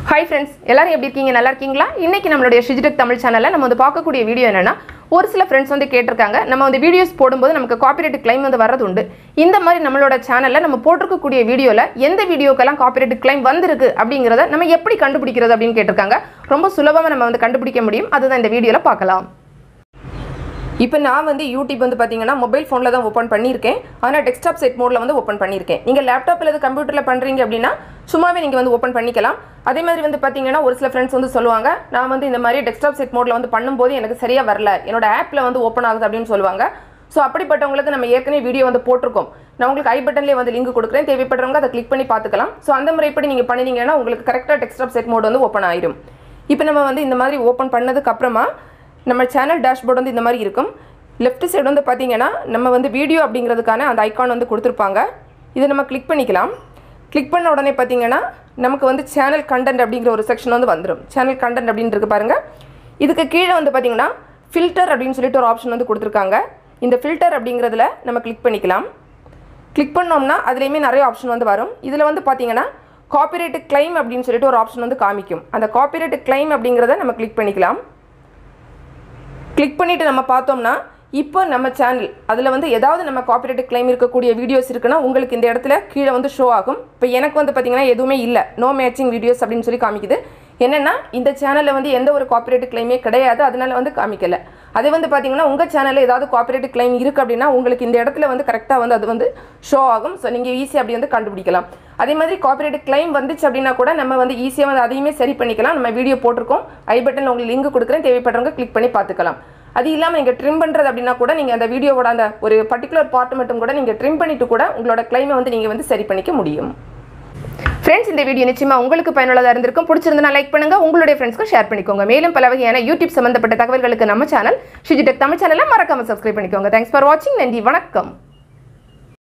hi friends எல்லாரும் எப்படி இருக்கீங்க நல்லா இருக்கீங்களா இன்னைக்கு நம்மளுடைய ஷிஜிடெக் தமிழ் சேனலில் நம்ம வந்து பார்க்கக்கூடிய வீடியோ என்னன்னா ஒரு சில ஃப்ரெண்ட்ஸ் வந்து கேட்டிருக்காங்க நம்ம வந்து வீடியோஸ் போடும்போது நமக்கு காப்பிரைட் கிளைம் வந்து வர்றது உண்டு இந்த மாதிரி நம்மளோட சேனலில் நம்ம போட்டிருக்கக்கூடிய வீடியோவில் எந்த வீடியோக்கெல்லாம் காப்பிரைட் கிளைம் வந்திருக்கு அப்படிங்கிறத நம்ம எப்படி கண்டுபிடிக்கிறது அப்படின்னு கேட்டிருக்காங்க ரொம்ப சுலபமாக நம்ம வந்து கண்டுபிடிக்க முடியும் அதுதான் இந்த வீடியோவில் பார்க்கலாம் இப்போ நான் வந்து யூடியூப் வந்து பார்த்தீங்கன்னா மொபைல் ஃபோனில் தான் ஓப்பன் பண்ணியிருக்கேன் ஆனால் டெஸ்க்டாப் செட் மோடில் வந்து ஓப்பன் பண்ணியிருக்கேன் நீங்கள் லேப்டாப் அல்லது கம்ப்யூட்டரில் பண்ணுறீங்க அப்படின்னா சும்மாவே நீங்கள் வந்து ஓப்பன் பண்ணிக்கலாம் அதே மாதிரி வந்து பார்த்தீங்கன்னா ஒரு சில ஃப்ரெண்ட்ஸ் வந்து சொல்லுவாங்க நான் வந்து இந்த மாதிரி டெஸ்க்டாப் செட் மோடில் வந்து பண்ணும்போது எனக்கு சரியாக வரல என்னோட ஆப்பில் வந்து ஓப்பன் ஆகுது அப்படின்னு சொல்லுவாங்க ஸோ அப்படிப்பட்டவங்களுக்கு நம்ம ஏற்கனவே வீடியோ வந்து போட்டிருக்கோம் நான் உங்களுக்கு ஐ பட்டன்லேயே வந்து லிங்க் கொடுக்குறேன் தேவைப்படுறவங்க அதை கிளிக் பண்ணி பார்த்துக்கலாம் ஸோ அந்த முறைப்படி நீங்கள் பண்ணினீங்கன்னா உங்களுக்கு கரெக்டாக டெஸ்க்டாப் செட் மோட் வந்து ஓப்பன் ஆயிடும் இப்போ நம்ம வந்து இந்த மாதிரி ஓப்பன் பண்ணதுக்கு அப்புறமா நம்ம சேனல் டேஷ்போர்டு வந்து இந்த மாதிரி இருக்கும் லெஃப்ட் சைடு வந்து பார்த்தீங்கன்னா நம்ம வந்து வீடியோ அப்படிங்கிறதுக்கான அந்த ஐக்கான் வந்து கொடுத்துருப்பாங்க இதை நம்ம கிளிக் பண்ணிக்கலாம் கிளிக் பண்ண உடனே பார்த்தீங்கன்னா நமக்கு வந்து சேனல் கண்டென்ட் அப்படிங்கிற ஒரு செக்ஷன் வந்து வந்துடும் சேனல் கண்டென்ட் அப்படின்னு இருக்கு பாருங்க இதுக்கு கீழே வந்து பார்த்தீங்கன்னா ஃபில்டர் அப்படின்னு சொல்லிட்டு ஒரு ஆப்ஷன் வந்து கொடுத்துருக்காங்க இந்த ஃபில்டர் அப்படிங்கிறதுல நம்ம கிளிக் பண்ணிக்கலாம் கிளிக் பண்ணோம்னா அதுலேயுமே நிறைய ஆப்ஷன் வந்து வரும் இதில் வந்து பார்த்தீங்கன்னா காப்பிரைட் கிளைம் அப்படின்னு சொல்லிட்டு ஒரு ஆப்ஷன் வந்து காமிக்கும் அந்த காப்பிரைட் கிளைம் அப்படிங்கிறத நம்ம கிளிக் பண்ணிக்கலாம் கிளிக் பண்ணிவிட்டு நம்ம பார்த்தோம்னா இப்போ நம்ம சேனல் அதில் வந்து ஏதாவது நம்ம காப்பிரைட் கிளைம் இருக்கக்கூடிய வீடியோஸ் இருக்குன்னா உங்களுக்கு இந்த இடத்துல கீழே வந்து ஷோ ஆகும் இப்போ எனக்கு வந்து பார்த்தீங்கன்னா எதுவுமே இல்லை நோ மேட்சிங் வீடியோஸ் அப்படின்னு சொல்லி காமிக்குது என்னென்னா இந்த சேனலில் வந்து எந்த ஒரு காப்பிரைட் கிளைமே கிடையாது அதனால வந்து காமிக்கல அதே வந்து பார்த்தீங்கன்னா உங்கள் சேனலில் ஏதாவது காப்பிரைட் கிளைம் இருக்குது அப்படின்னா உங்களுக்கு இந்த இடத்துல வந்து கரெக்டாக வந்து அது வந்து ஷோ ஆகும் ஸோ நீங்கள் ஈஸியாக அப்படி வந்து கண்டுபிடிக்கலாம் அதே மாதிரி காப்பிரைட் கிளைம் வந்துச்சு அப்படின்னா கூட நம்ம வந்து ஈஸியாக வந்து அதையுமே சரி பண்ணிக்கலாம் நம்ம வீடியோ போட்டிருக்கோம் ஐ பட்டன் உங்களுக்கு லிங்க் கொடுக்குறேன் தேவைப்படுறவங்க கிளிக் பண்ணி பார்த்துக்கலாம் அது இல்லாமல் நீங்கள் ட்ரிம் பண்ணுறது அப்படின்னா கூட நீங்கள் அந்த வீடியோவோட அந்த ஒரு பர்டிகுலர் பார்ட் மட்டும் கூட நீங்கள் ட்ரிம் பண்ணிட்டு கூட உங்களோட கிளைமை வந்து நீங்கள் வந்து சரி பண்ணிக்க முடியும் ஃப்ரெண்ட்ஸ் இந்த வீடியோ நிச்சயமா உங்களுக்கு பயனுள்ளதாக இருந்திருக்கும் பிடிச்சிருந்தா லைக் பண்ணுங்க உங்களுடைய ஃப்ரெண்ட்ஸ்க்கு ஷேர் பண்ணிக்கோங்க மேலும் பல வகையான யூடியூப் சம்பந்தப்பட்ட தகவல்களுக்கு நம்ம சேனல் ஷிஜிடெக் தமிழ் சேனலை மறக்காம சப்ஸ்கிரைப் பண்ணிக்கோங்க தேங்க்ஸ் ஃபார் வாட்சிங் நன்றி வணக்கம்